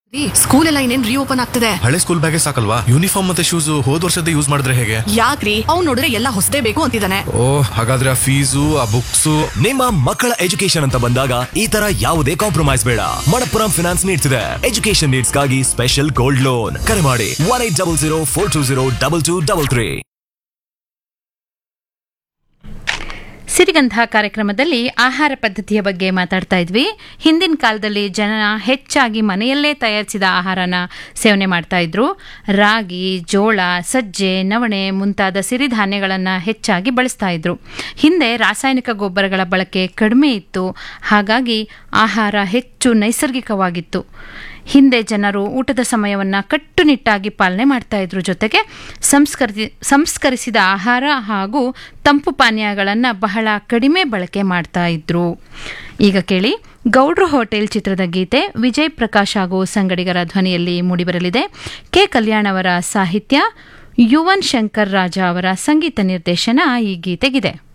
ರೀ ಸ್ಕೂಲ್ ಎಲ್ಲ ಇನ್ನೇನ್ ರೀಓಪನ್ ಆಗ್ತದೆ ಹಳೆ ಸ್ಕೂಲ್ ಬ್ಯಾಗೇ ಸಾಕಲ್ವಾ ಯೂನಿಫಾರ್ಮ್ ಮತ್ತೆ ಶೂಸ್ ಹೋದ್ ವರ್ಷದ ಯೂಸ್ ಮಾಡಿದ್ರೆ ಹೇಗೆ ಯಾಕ್ರಿ ಅವ್ನ್ ನೋಡಿದ್ರೆ ಎಲ್ಲ ಹೊಸದೇ ಬೇಕು ಅಂತಿದ್ದಾನೆ ಓ ಹಾಗಾದ್ರೆ ಆ ಫೀಸು ಆ ಬುಕ್ಸು ನಿಮ್ಮ ಮಕ್ಕಳ ಎಜುಕೇಶನ್ ಅಂತ ಬಂದಾಗ ಈ ತರ ಯಾವುದೇ ಕಾಂಪ್ರಮೈಸ್ ಬೇಡ ಮಣಪ್ಪುರಂ ಫಿನಾನ್ಸ್ ನೀಡ್ಸ್ ಇದೆ ಎಜುಕೇಶನ್ ನೀಡ್ಸ್ ಗಾಗಿ ಸ್ಪೆಷಲ್ ಗೋಲ್ಡ್ ಲೋನ್ ಕರೆ ಮಾಡಿ one eight double zero four two zero double two double three Sirigandha ಕಾರ್ಯಕ್ರಮದಲ್ಲಿ ಆಹಾರ ಪದ್ಧತಿಯ ಬಗ್ಗೆ ಮಾತಾಡ್ತಾ ಇದ್ವಿ ಹಿಂದಿನ ಕಾಲದಲ್ಲಿ ಜನ ಹೆಚ್ಚಾಗಿ ಮನೆಯಲ್ಲೇ ತಯಾರಿಸಿದ ಆಹಾರನ ಸೇವನೆ ಮಾಡ್ತಾ ಇದ್ರು ರಾಗಿ ಜೋಳ ಸಜ್ಜೆ ನವಣೆ ಮುಂತಾದ ಸಿರಿಧಾನ್ಯಗಳನ್ನು ಹೆಚ್ಚಾಗಿ ಬಳಸ್ತಾ ಇದ್ರು ಹಿಂದೆ ರಾಸಾಯನಿಕ ಗೊಬ್ಬರಗಳ ಬಳಕೆ ಕಡಿಮೆ ಇತ್ತು ಹಾಗಾಗಿ ಆಹಾರ ಹೆಚ್ಚು ನೈಸರ್ಗಿಕವಾಗಿತ್ತು ಹಿಂದೆ ಜನರು ಊಟದ ಸಮಯವನ್ನು ಕಟ್ಟುನಿಟ್ಟಾಗಿ ಪಾಲನೆ ಮಾಡ್ತಾ ಇದ್ರು ಜೊತೆಗೆ ಸಂಸ್ಕರಿಸಿ ಸಂಸ್ಕರಿಸಿದ ಆಹಾರ ಹಾಗೂ ತಂಪು ಪಾನೀಯಗಳನ್ನು ಬಹಳ ಕಡಿಮೆ ಬಳಕೆ ಮಾಡ್ತಾ ಇದ್ರು ಈಗ ಕೇಳಿ ಗೌಡ್ರು ಹೋಟೆಲ್ ಚಿತ್ರದ ಗೀತೆ ವಿಜಯ್ ಪ್ರಕಾಶ್ ಹಾಗೂ ಸಂಗಡಿಗರ ಧ್ವನಿಯಲ್ಲಿ ಮೂಡಿಬರಲಿದೆ ಕೆ ಕಲ್ಯಾಣ್ ಅವರ ಸಾಹಿತ್ಯ ಯುವನ್ ಶಂಕರ್ ರಾಜ ಅವರ ಸಂಗೀತ ನಿರ್ದೇಶನ ಈ ಗೀತೆಗಿದೆ